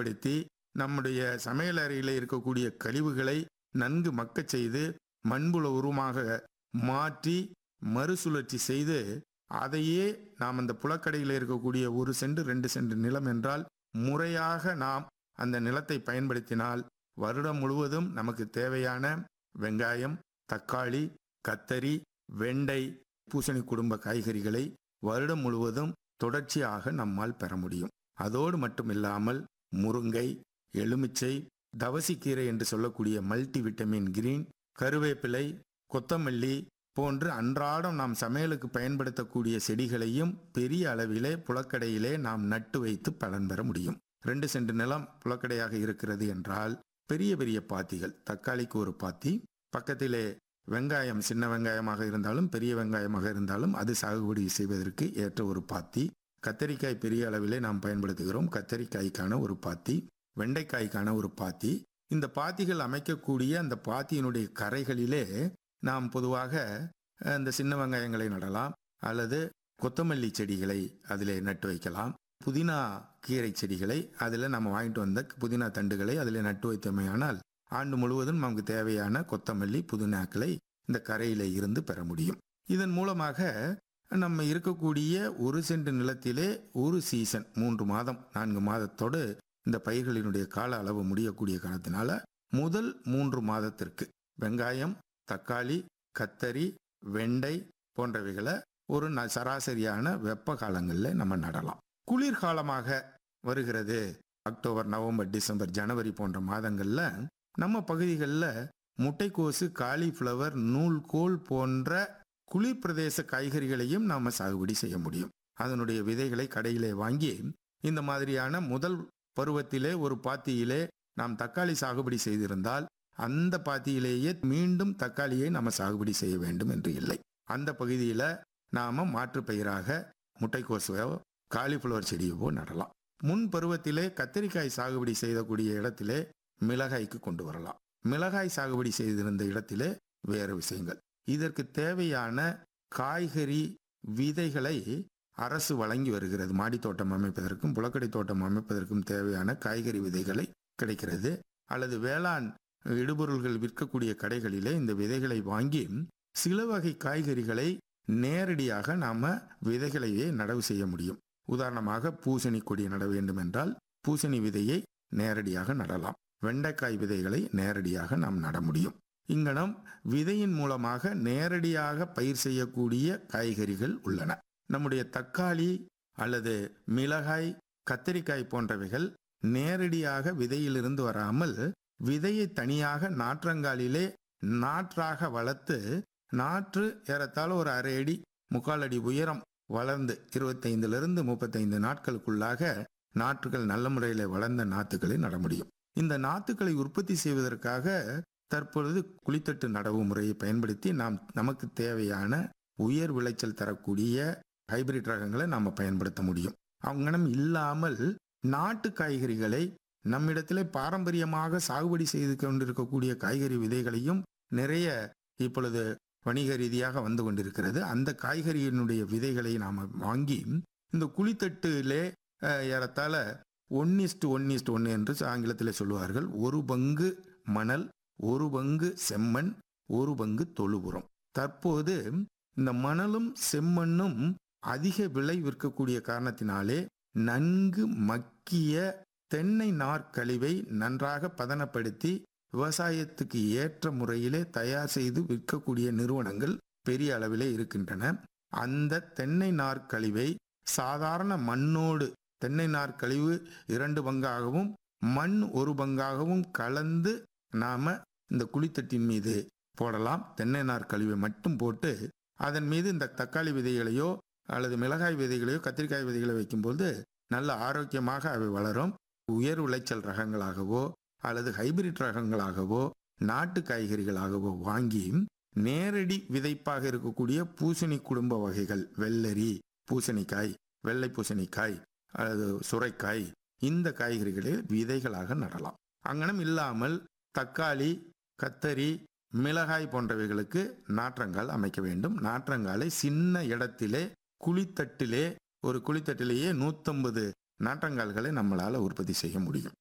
பயன்படுத்தி நம்முடைய சமையலறையில் இருக்கக்கூடிய கழிவுகளை நன்கு மக்கச் செய்து மண்புல உருமாக மாற்றி மறுசுழற்சி செய்து அதையே நாம் அந்த புலக்கடையில் இருக்கக்கூடிய ஒரு சென்ட் ரெண்டு சென்ட் நிலம் என்றால் முறையாக நாம் அந்த நிலத்தை பயன்படுத்தினால் வருடம் முழுவதும் நமக்கு தேவையான வெங்காயம் தக்காளி கத்தரி வெண்டை பூசணி குடும்ப காய்கறிகளை வருடம் முழுவதும் தொடர்ச்சியாக நம்மால் பெற முடியும் அதோடு மட்டுமில்லாமல் முருங்கை எலுமிச்சை தவசிக்கீரை என்று சொல்லக்கூடிய மல்டி விட்டமின் கிரீன் கருவேப்பிலை கொத்தமல்லி போன்று அன்றாடம் நாம் சமையலுக்கு பயன்படுத்தக்கூடிய செடிகளையும் பெரிய அளவிலே புலக்கடையிலே நாம் நட்டு வைத்து பலன் பெற முடியும் ரெண்டு சென்ட் நிலம் புலக்கடையாக இருக்கிறது என்றால் பெரிய பெரிய பாத்திகள் தக்காளிக்கு ஒரு பாத்தி பக்கத்திலே வெங்காயம் சின்ன வெங்காயமாக இருந்தாலும் பெரிய வெங்காயமாக இருந்தாலும் அது சாகுபடி செய்வதற்கு ஏற்ற ஒரு பாத்தி கத்தரிக்காய் பெரிய அளவிலே நாம் பயன்படுத்துகிறோம் கத்தரிக்காய்க்கான ஒரு பாத்தி வெண்டைக்காய்க்கான ஒரு பாத்தி இந்த பாத்திகள் அமைக்கக்கூடிய அந்த பாத்தியினுடைய கரைகளிலே நாம் பொதுவாக இந்த சின்ன வெங்காயங்களை நடலாம் அல்லது கொத்தமல்லி செடிகளை அதிலே நட்டு வைக்கலாம் புதினா கீரை செடிகளை அதில் நம்ம வாங்கிட்டு வந்த புதினா தண்டுகளை அதில் நட்டு வைத்தமையானால் ஆண்டு முழுவதும் நமக்கு தேவையான கொத்தமல்லி புதினாக்களை இந்த கரையில இருந்து பெற முடியும் இதன் மூலமாக நம்ம இருக்கக்கூடிய ஒரு சென்ட் நிலத்திலே ஒரு சீசன் மூன்று மாதம் நான்கு மாதத்தோடு இந்த பயிர்களினுடைய கால அளவு முடியக்கூடிய காரணத்தினால முதல் மூன்று மாதத்திற்கு வெங்காயம் தக்காளி கத்தரி வெண்டை போன்றவைகளை ஒரு ந சராசரியான வெப்ப காலங்களில் நம்ம நடலாம் குளிர்காலமாக வருகிறது அக்டோபர் நவம்பர் டிசம்பர் ஜனவரி போன்ற மாதங்களில் நம்ம பகுதிகளில் முட்டைக்கோசு காலிஃப்ளவர் நூல்கோல் போன்ற குளிர் பிரதேச காய்கறிகளையும் நாம் சாகுபடி செய்ய முடியும் அதனுடைய விதைகளை கடையிலே வாங்கி இந்த மாதிரியான முதல் பருவத்திலே ஒரு பாத்தியிலே நாம் தக்காளி சாகுபடி செய்திருந்தால் அந்த பாத்தியிலேயே மீண்டும் தக்காளியை நம்ம சாகுபடி செய்ய வேண்டும் என்று இல்லை அந்த பகுதியில் நாம மாற்று பயிராக முட்டைக்கோசுவோ காலிஃப்ளவர் செடியவோ நடலாம் முன் பருவத்திலே கத்தரிக்காய் சாகுபடி செய்யக்கூடிய இடத்திலே மிளகாய்க்கு கொண்டு வரலாம் மிளகாய் சாகுபடி செய்திருந்த இடத்திலே வேறு விஷயங்கள் இதற்கு தேவையான காய்கறி விதைகளை அரசு வழங்கி வருகிறது மாடி தோட்டம் அமைப்பதற்கும் புலக்கடை தோட்டம் அமைப்பதற்கும் தேவையான காய்கறி விதைகளை கிடைக்கிறது அல்லது வேளாண் இடுபொருள்கள் விற்கக்கூடிய கடைகளிலே இந்த விதைகளை வாங்கி சில வகை காய்கறிகளை நேரடியாக நாம விதைகளையே நடவு செய்ய முடியும் உதாரணமாக பூசணி கொடி நட வேண்டும் என்றால் பூசணி விதையை நேரடியாக நடலாம் வெண்டைக்காய் விதைகளை நேரடியாக நாம் நட முடியும் இங்கனம் விதையின் மூலமாக நேரடியாக பயிர் செய்யக்கூடிய காய்கறிகள் உள்ளன நம்முடைய தக்காளி அல்லது மிளகாய் கத்தரிக்காய் போன்றவைகள் நேரடியாக விதையிலிருந்து வராமல் விதையை தனியாக நாற்றங்காலிலே நாற்றாக வளர்த்து நாற்று ஏறத்தாழ ஒரு அரை அடி முக்கால் அடி உயரம் வளர்ந்து இருபத்தைந்திலிருந்து முப்பத்தைந்து நாட்களுக்குள்ளாக நாற்றுகள் நல்ல முறையில் வளர்ந்த நாற்றுகளை நட முடியும் இந்த நாற்றுகளை உற்பத்தி செய்வதற்காக தற்பொழுது குளித்தட்டு நடவு முறையை பயன்படுத்தி நாம் நமக்கு தேவையான உயர் விளைச்சல் தரக்கூடிய ஹைபிரிட் ரகங்களை நாம் பயன்படுத்த முடியும் அங்கனம் இல்லாமல் நாட்டு காய்கறிகளை நம்மிடத்திலே பாரம்பரியமாக சாகுபடி செய்து கொண்டிருக்கக்கூடிய காய்கறி விதைகளையும் நிறைய இப்பொழுது வணிக ரீதியாக வந்து கொண்டிருக்கிறது அந்த காய்கறியினுடைய விதைகளை நாம் வாங்கி இந்த குளித்தட்டிலே ஏறத்தாழ one is to one is to one என்று ஆங்கிலத்தில் சொல்லுவார்கள் ஒரு பங்கு மணல் ஒரு பங்கு செம்மண் ஒரு பங்கு தொழுபுறம் தற்போது இந்த மணலும் செம்மண்ணும் அதிக விலை விற்கக்கூடிய காரணத்தினாலே நன்கு மக்கிய தென்னை நார்க்கழிவை நன்றாக பதனப்படுத்தி விவசாயத்துக்கு ஏற்ற முறையிலே தயார் செய்து விற்கக்கூடிய நிறுவனங்கள் பெரிய அளவிலே இருக்கின்றன அந்த தென்னை நார்க்கழிவை சாதாரண மண்ணோடு தென்னை நார்க்கழிவு இரண்டு பங்காகவும் மண் ஒரு பங்காகவும் கலந்து நாம இந்த குழித்தட்டின் மீது போடலாம் தென்னை நார் கழிவை மட்டும் போட்டு அதன் மீது இந்த தக்காளி விதைகளையோ அல்லது மிளகாய் விதைகளையோ கத்திரிக்காய் விதைகளை வைக்கும்போது நல்ல ஆரோக்கியமாக அவை வளரும் உயர் விளைச்சல் ரகங்களாகவோ அல்லது ஹைபிரிட் ரகங்களாகவோ நாட்டு காய்கறிகளாகவோ வாங்கி நேரடி விதைப்பாக இருக்கக்கூடிய பூசணி குடும்ப வகைகள் வெள்ளரி பூசணிக்காய் வெள்ளை பூசணிக்காய் அல்லது சுரைக்காய் இந்த காய்கறிகளை விதைகளாக நடலாம் அங்கனம் இல்லாமல் தக்காளி கத்தரி மிளகாய் போன்றவைகளுக்கு நாற்றங்கால் அமைக்க வேண்டும் நாற்றங்காலை சின்ன இடத்திலே குழித்தட்டிலே ஒரு குழித்தட்டிலேயே நூற்றம்பது நாற்றங்கால்களை நம்மளால் உற்பத்தி செய்ய முடியும்